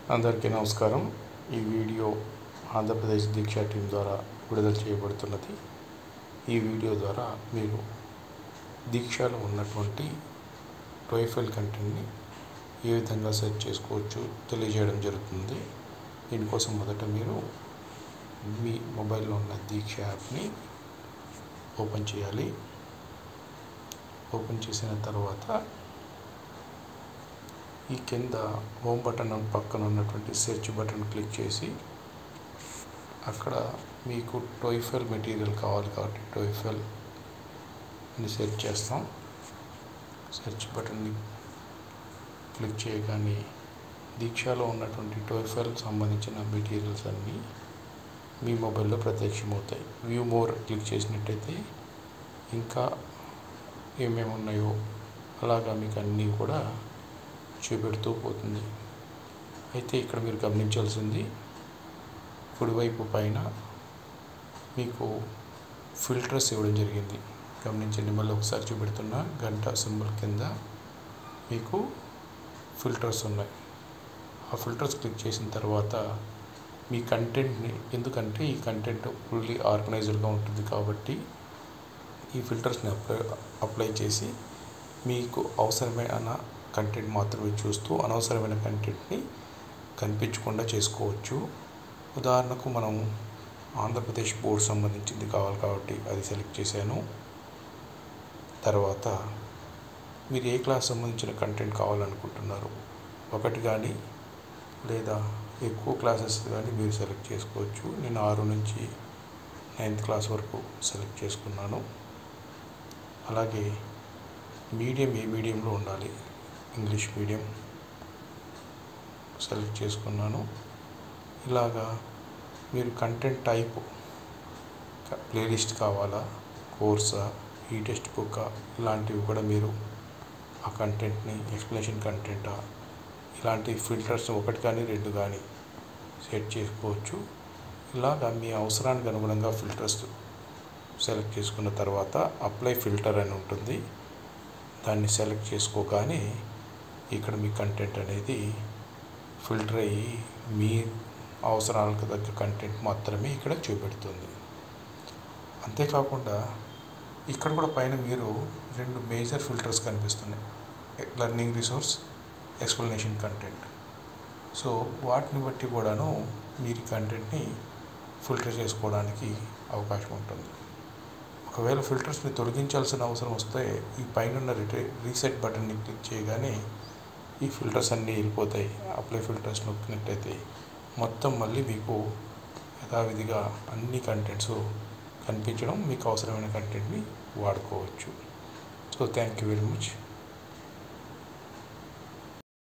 అందరికీ నమస్కారం ఈ వీడియో ఆంధ్రప్రదేశ్ దీక్ష టీం ద్వారా విడుదల చేయబడుతున్నది ఈ వీడియో ద్వారా మీరు దీక్షలో ఉన్నటువంటి టోయిఫెల్ కంటెంట్ని ఏ విధంగా సెర్చ్ చేసుకోవచ్చు తెలియజేయడం జరుగుతుంది దీనికోసం మొదట మీరు మీ మొబైల్లో ఉన్న దీక్ష యాప్ని ఓపెన్ చేయాలి ఓపెన్ చేసిన తర్వాత ఈ కింద హోమ్ బటన్ పక్కన ఉన్నటువంటి సెర్చ్ బటన్ క్లిక్ చేసి అక్కడ మీకు టోయిఫెల్ మెటీరియల్ కావాలి కాబట్టి టోయిఫెల్ అని సెర్చ్ చేస్తాం సెర్చ్ బటన్ని క్లిక్ చేయగానే దీక్షలో ఉన్నటువంటి టోయిఫెల్ సంబంధించిన మెటీరియల్స్ అన్నీ మీ మొబైల్లో ప్రత్యక్షమవుతాయి వ్యూ మోర్ క్లిక్ చేసినట్టయితే ఇంకా ఏమేమి ఉన్నాయో అలాగా మీకు అన్నీ కూడా చూపెడుతూ పోతుంది అయితే ఇక్కడ మీరు గమనించాల్సింది కుడివైపు పైన మీకు ఫిల్టర్స్ ఇవ్వడం జరిగింది గమనించండి మళ్ళీ ఒకసారి చూపెడుతున్న గంట సింబల్ కింద మీకు ఫిల్టర్స్ ఉన్నాయి ఆ ఫిల్టర్స్ క్లిక్ చేసిన తర్వాత మీ కంటెంట్ని ఎందుకంటే ఈ కంటెంట్ ఫుల్లీ ఆర్గనైజ్డ్గా ఉంటుంది కాబట్టి ఈ ఫిల్టర్స్ని అప్లై అప్లై చేసి మీకు అవసరమైన కంటెంట్ మాత్రమే చూస్తూ అనవసరమైన కంటెంట్ని కనిపించకుండా చేసుకోవచ్చు ఉదాహరణకు మనం ఆంధ్రప్రదేశ్ బోర్డు సంబంధించింది కావాలి కాబట్టి అది సెలెక్ట్ చేశాను తర్వాత మీరు ఏ క్లాస్ సంబంధించిన కంటెంట్ కావాలనుకుంటున్నారు ఒకటి కానీ లేదా ఎక్కువ క్లాసెస్ కానీ మీరు సెలెక్ట్ చేసుకోవచ్చు నేను ఆరు నుంచి నైన్త్ క్లాస్ వరకు సెలెక్ట్ చేసుకున్నాను అలాగే మీడియం ఏ మీడియంలో ఉండాలి ఇంగ్లీష్ మీడియం సెలెక్ట్ చేసుకున్నాను ఇలాగా మీరు కంటెంట్ టైప్ ప్లేలిస్ట్ కావాలా కోర్సా ఈ టెక్స్ట్ బుక్ ఇలాంటివి కూడా మీరు ఆ కంటెంట్ని ఎక్స్ప్లెనేషన్ కంటెంటా ఇలాంటి ఫిల్టర్స్ ఒకటి కానీ రెండు కానీ సెట్ చేసుకోవచ్చు ఇలాగా మీ అవసరానికి అనుగుణంగా ఫిల్టర్స్ సెలెక్ట్ చేసుకున్న తర్వాత అప్లై ఫిల్టర్ అని ఉంటుంది దాన్ని సెలెక్ట్ చేసుకోగానే ఇక్కడ మీ కంటెంట్ అనేది ఫిల్టర్ అయ్యి మీ అవసరాలకు తగ్గ కంటెంట్ మాత్రమే ఇక్కడ చూపెడుతుంది అంతేకాకుండా ఇక్కడ కూడా పైన మీరు రెండు మేజర్ ఫిల్టర్స్ కనిపిస్తున్నాయి learning resource explanation content so వాటిని బట్టి కూడాను మీరు కంటెంట్ని ఫిల్టర్ చేసుకోవడానికి అవకాశం ఉంటుంది ఒకవేళ ఫిల్టర్స్ని తొలగించాల్సిన అవసరం వస్తే ఈ పైన రిటే రీసెట్ బటన్ని క్లిక్ చేయగానే ఈ ఫిల్టర్స్ అన్నీ వెళ్ళిపోతాయి అప్లై ఫిల్టర్స్ నొక్కినట్టయితే మొత్తం మళ్ళీ మీకు యథావిధిగా అన్ని కంటెంట్స్ కనిపించడం మీకు అవసరమైన కంటెంట్ని వాడుకోవచ్చు so thank you very much